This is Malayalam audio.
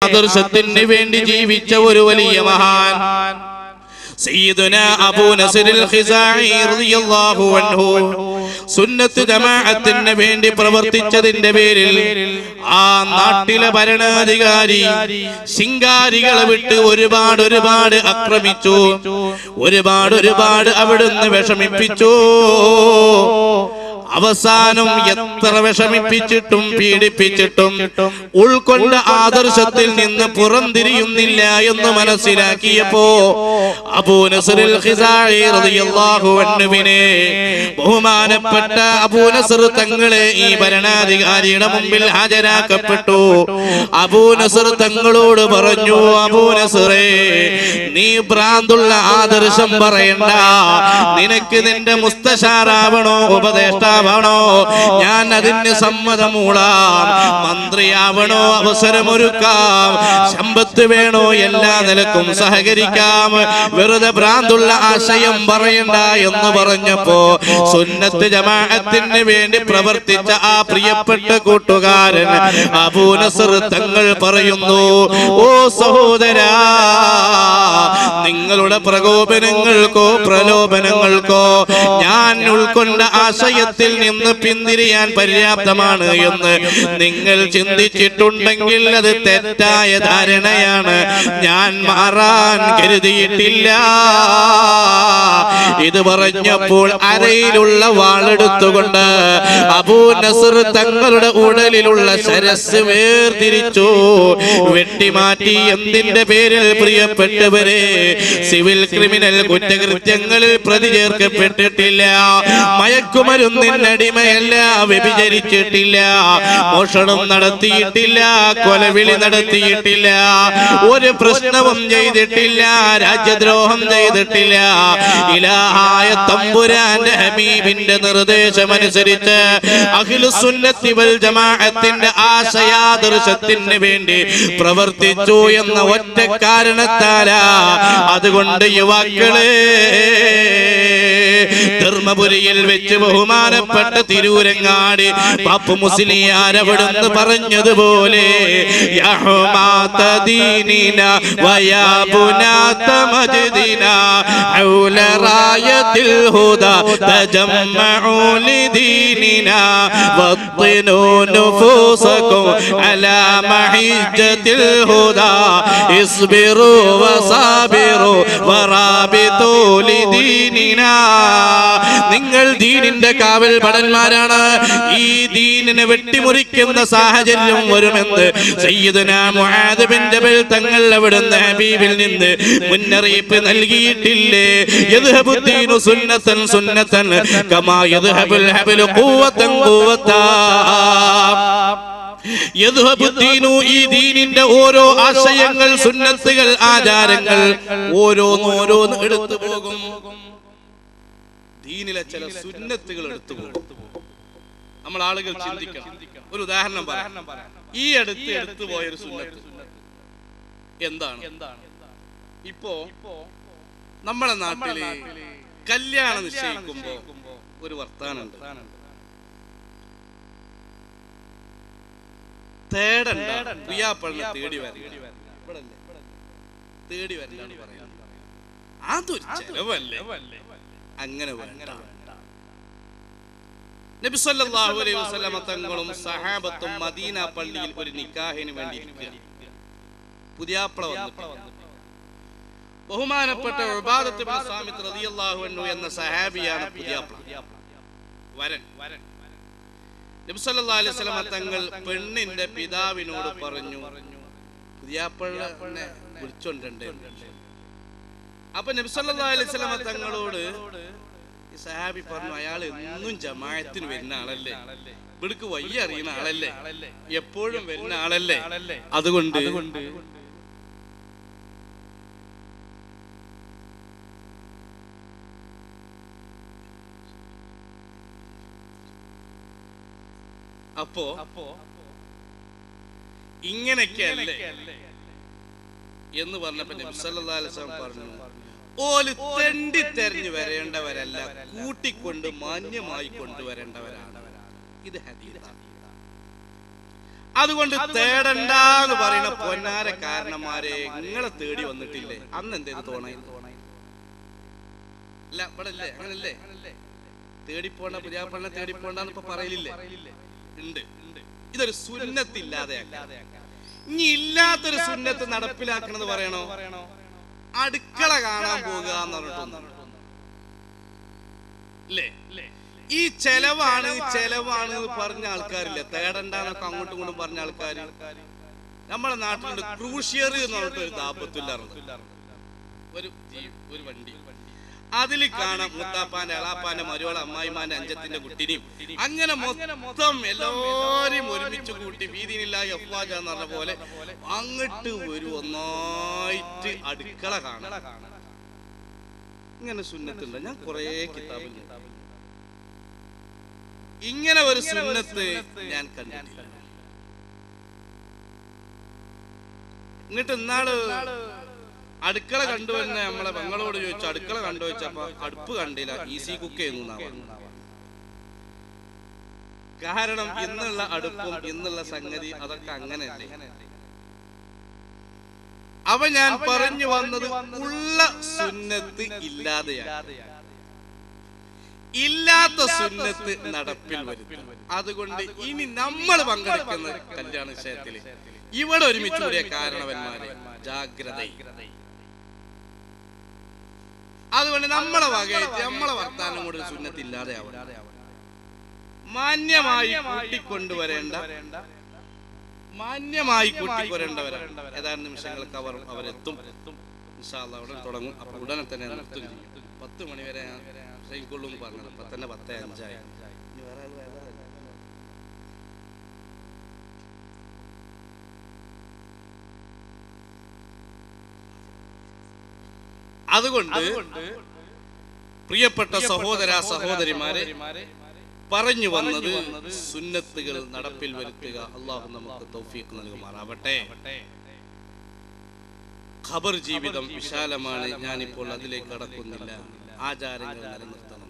ആദർശത്തിന് വേണ്ടി ജീവിച്ച ഒരു വലിയ മഹാൻ സയ്യിദുന അബൂ നസ്രിൽ ഖിസാഇ റളിയല്ലാഹു അൻഹു സുന്നത്ത് ജമാഅത്തിന് വേണ്ടി പ്രവർത്തിച്ചതിന്റെ പേരിൽ ആ നാട്ടിലെ ഭരണാധികാരി ശിങ്കാരികളെ വിട്ട് ഒരുപാട് ഒരുപാട് ആക്രമിച്ചു ഒരുപാട് ഒരുപാട് അവിടുന്ന് വിഷമിപ്പിച്ചു അവസാനം എത്ര വിഷമിപ്പിച്ചിട്ടും പീഡിപ്പിച്ചിട്ടും ഉൾക്കൊണ്ട ആദർശത്തിൽ നിന്ന് പുറംതിരിയുന്നില്ല എന്ന് മനസ്സിലാക്കിയപ്പോ അബൂ നസ്റിൽ ഖിസാഇ റളിയല്ലാഹു അൻഹുവിനെ ബഹുമാനപ്പെട്ട അബൂ നസ്ർ തങ്ങളെ ഈ ഭരണാധികാരിയുടെ മുമ്പിൽ ഹാജരാക്കപ്പെട്ടു അബൂ നസ്ർ തങ്ങളോട് പറഞ്ഞു അബൂ നസ്റേ നീ ഭ്രാന്തുള്ള ആദർശം പറയണ്ട നിനക്ക് നിന്റെ മുസ്തശാറാവണോ ഉപദേഷ്ടാവണോ ഞാൻ അതിന് സമ്മതമൂളാം മന്ത്രിയാവണോ അവസരമൊരുക്കാം സമ്പത്ത് വേണോ എല്ലാ നിലക്കും സഹകരിക്കാം വെറുതെ ഭ്രാന്തുള്ള ആശയം പറയണ്ട എന്ന് പറഞ്ഞപ്പോ സുന്നത്ത് ജമാഅത്തിന് വേണ്ടി പ്രവർത്തിച്ച ആ പ്രിയപ്പെട്ട കൂട്ടുകാരൻ അബൂ നസർ തങ്ങൾ പറയുന്നു ഓ സഹോദരാ നിങ്ങളുടെ പ്രകോപനങ്ങൾക്കോ പ്രലോഭനങ്ങൾക്കോ ഞാൻ ഉൾക്കൊണ്ട ആശയത്തിൽ നിന്ന് പിന്തിരിയാൻ പര്യാപ്തമാണ് എന്ന് നിങ്ങൾ ചിന്തിച്ചിട്ടുണ്ടെങ്കിൽ അത് തെറ്റായ ധാരണയാണ് ഞാൻ മാറാൻ കരുതിയിട്ടില്ല ഇത് പറഞ്ഞപ്പോൾ അരയിലുള്ള വാളെടുത്തുകൊണ്ട് അബൂ നസർ തങ്ങളുടെ ഉടലിലുള്ള ശരസ് വേർതിരിച്ചു വെട്ടിമാറ്റി എന്തിന്റെ പേരിൽ പ്രിയപ്പെട്ടവരെ സിവിൽ ക്രിമിനൽ കുറ്റകൃത്യങ്ങളിൽ പ്രതി ചേർക്കപ്പെട്ടിട്ടില്ല മയക്കുമരുന്നിനടിമയല്ല വ്യഭിചരിച്ചിട്ടില്ല മോഷണം നടത്തിയിട്ടില്ല കൊലവിളി നടത്തിയിട്ടില്ല ഒരു പ്രശ്നവും ചെയ്തിട്ടില്ല രാജ്യദ്രോഹം ചെയ്തിട്ടില്ല ഇലാഹായ തമ്പുരാന്റെ ഹബീബിന്റെ നിർദ്ദേശമനുസരിച്ച് അഖിലുസുന്നത്തി വൽ ജമാഅത്തിന്റെ ആശയാദർശത്തിന് വേണ്ടി പ്രവർത്തിച്ചു എന്ന ഒറ്റ കാരണത്താലാ അതുകൊണ്ട് യുവാക്കളെ ധർമ്മപുരിയിൽ വെച്ച് ബഹുമാനപ്പെട്ട തിരൂരങ്ങാടി പാപ്പു മുസ്ലിയാർ അവിടുന്ന് പറഞ്ഞതുപോലെ യഹ്മാത ദീനിന വയാബുനാത മജ്ദിന ഹൗല റായത്തിൽ ഹുദാ തജമ്മഉ لديننا وطنوا نفوسكم على محجة الهدى اصبروا وصابروا ورابطوا لديننا നിങ്ങൾ ദീനിന്റെ കാവൽ ഭടന്മാരാണ് ഈ ദീനിനെ വെട്ടിമുറിക്കുന്ന സാഹചര്യം വരുമെന്ന് സയ്യിദുന മുആദ് ബിൻ ജബൽ തങ്ങൾ അവിടുന്ന് ഹബീബിൽ നിന്ന് മുന്നറിയിപ്പ് നൽകിയിട്ടില്ലേ യദ്ഹബുദ്ദീനു സുന്നത്തൻ സുന്നത്തൻ കമാ യദ്ഹബുൽ ഹബലു ഖുവത്തൻ ഖുവത്താ യദ്ഹബുദ്ദീനു ഈ ദീനിന്റെ ഓരോ ആശയങ്ങൾ സുന്നത്തുകൾ ആചാരങ്ങൾ ഓരോന്നോരോന്ന് എടുത്തു പോകും ദീനിലെ ചില സുന്നത്തുകൾ എടുത്തു പോകും നമ്മൾ ആളുകൾ ചിന്തിക്കണം ഒരു ഉദാഹരണം പറയാം ഈ അടുത്ത് എടുത്തു പോയൊരു സുന്നത്ത് എന്താണ് ഇപ്പോ നമ്മുടെ നാട്ടില് കല്യാണം നിശ്ചയിക്കുമ്പോ ഒരു വർത്താനുണ്ട് തേടണ്ട പ്രിയാപ്പള്ളിനെ തേടി വരിക തേടി വരലാണ് പറയുന്നത് അതൊരു ചെലവല്ലേ അങ്ങനെ വേണ്ട നബി സല്ലല്ലാഹു അലൈഹി വസല്ലമ തങ്ങളും സഹാബത്തും മദീന പള്ളിയിൽ ഒരു നിക്കാഹിന് വേണ്ടി ഇരിക്കുകയാണ് പുതിയാപ്പള വന്നിട്ട് ബഹുമാനപ്പെട്ട ഉബാദത്ത് ഇബ്നു സാമിത്ത് റളിയല്ലാഹു അൻഹു എന്ന സഹാബിയാണ് പുതിയാപ്പള വരൻ നബി സല്ലല്ലാഹു അലൈഹി വസല്ലമ തങ്ങൾ പെണ്ണിന്റെ പിതാവിനോട് പറഞ്ഞു പുതിയാപ്പളനെ വിളിച്ചോണ്ടേ അപ്പൊ നബി സല്ലല്ലാഹു അലൈഹി വസല്ലമ തങ്ങളോട് ഈ സഹാബി പറഞ്ഞു അയാൾ എന്നും ജമാഅത്തിന് വരുന്ന ആളല്ലേ ഇവിടക്ക് വയ്യ അറിയുന്ന ആളല്ലേ എപ്പോഴും വരുന്ന ആളല്ലേ അതുകൊണ്ട് അപ്പോ ഇങ്ങനെയൊക്കെയല്ലേ എന്ന് പറഞ്ഞപ്പോ നബി സല്ലല്ലാഹു അലൈഹി വസല്ലം പറഞ്ഞു ഓല് തെണ്ടി തെരഞ്ഞു വരേണ്ടവരല്ല കൂട്ടിക്കൊണ്ട് മാന്യമായി കൊണ്ടുവരേണ്ടവരാണ് ഇത് ഹദീസാണ് അതുകൊണ്ട് തേടണ്ട എന്ന് പറയുന്ന പൊന്നാര കാരണന്മാരെ നിങ്ങളെ തേടി വന്നിട്ടില്ലേ അന്ന് എന്തേത് തോണേ അല്ല ഇവിടെ അല്ലേ അങ്ങനല്ലേ തേടിപ്പോണ്ട പുതിയാപ്പണ്ണെ തേടിപ്പോണ്ടെന്ന് ഇപ്പൊ പറയലില്ലേ ഉണ്ട് ഇതൊരു സുന്നത്തില്ലാതെ ഇനി ഇല്ലാത്തൊരു സുന്നത്ത് നടപ്പിലാക്കണമെന്ന് പറയണോ അടുക്കള കാണാൻ പോകുക എന്ന് പറഞ്ഞിട്ടൊന്നും ഇല്ലേ ഈ ചെലവാണ് ചെലവാണ് എന്ന് പറഞ്ഞ ആൾക്കാരില്ലേ തേടണ്ടെന്നൊക്കെ അങ്ങോട്ടും ഇങ്ങോട്ടും പറഞ്ഞ ആൾക്കാർ നമ്മുടെ നാട്ടിലുണ്ട് ക്രൂഷ്യർ എന്ന് പറഞ്ഞിട്ട് ഒരു ദാമ്പത്തില്ലാറുണ്ട് ഒരു ജീപ്പ് ഒരു വണ്ടി അതിൽ കാണാം മുത്താപ്പാന്റെ അളാപ്പാന്റെ മരുവള അമ്മായിമാന്റെ അഞ്ചത്തിന്റെ കുട്ടിനെയും അങ്ങനെ മൊത്തം എല്ലാരെയും ഒരുമിച്ച് കൂട്ടി വീതിയില്ല എഫ്വാജ എന്ന് പറഞ്ഞ പോലെ അങ്ങോട്ട് ഒരു ഒന്നായിട്ട് അടുക്കള കാണാം ഇങ്ങനെ സുന്നത്തുണ്ട് ഞാൻ കുറേ കിതാബിൽ ഇങ്ങനെ ഒരു സുന്നത്ത് ഞാൻ കണ്ടിട്ടില്ല എന്നിട്ട് ഇന്നാള് അടുക്കള കണ്ടുവരുന്ന നമ്മളെ പെങ്ങളോട് ചോദിച്ചു അടുക്കള കണ്ടു വെച്ചപ്പോ അടുപ്പ് കണ്ടില്ല ഈസി കുക്ക് ചെയ്യുന്നു എന്നാ പറഞ്ഞത്. കാരണം ഇന്നുള്ള അടുപ്പും ഇന്നുള്ള സംഗതി അതൊക്കെ അങ്ങനെയല്ലേ അവ ഞാൻ പറഞ്ഞു വന്നത് ഉള്ള സുന്നത്ത് ഇല്ലാതെയാണ് ഇല്ലാത്ത സുന്നത്ത് നടപ്പിൽ വരുത്തും അതുകൊണ്ട് ഇനി നമ്മൾ പങ്കെടുക്കുന്ന കല്യാണ വിഷയത്തില് ഇവിടെ ഒരുമിച്ച് കൂടിയ കാരണവന്മാരെ ജാഗ്രത അതുകൊണ്ട് നമ്മളെ വകയിട്ട് നമ്മളെ വർത്താനം കൂടെ ഒരു സുന്നത്ത് ഇല്ലാതെ ആവണം മാന്യമായി കൂട്ടിക്കൊണ്ടുവരേണ്ട മാന്യമായി കൂട്ടിക്കൊരേണ്ടവരാണ് ഏതാനും നിമിഷങ്ങൾക്ക് അവർ അവരെത്തും ഇൻഷാ അല്ലാ ഉടൻ തുടങ്ങും അപ്പൊ ഉടനെ തന്നെ നിർത്തും ചെയ്യും പത്ത് മണി വരെ ഞാൻ സഹിക്കൊള്ളൂ എന്ന് പറഞ്ഞത് അപ്പൊ തന്നെ പത്തേ അഞ്ചായി ഇനി വേറെ ആള് വേറെ ആള്. അതുകൊണ്ട് പ്രിയപ്പെട്ട സഹോദര സഹോദരിമാരെ പറഞ്ഞു വന്നത് സുന്നത്തുകൾ നടപ്പിൽ വരുത്തുക അള്ളാഹു നമുക്ക് തൗഫീഖ് നൽകുമാറാവട്ടെ ഖബർ ജീവിതം വിശാലമാണ് ഞാനിപ്പോൾ അതിലേക്ക് കടക്കുന്നില്ല ആചാരങ്ങൾ നിലനിർത്തണം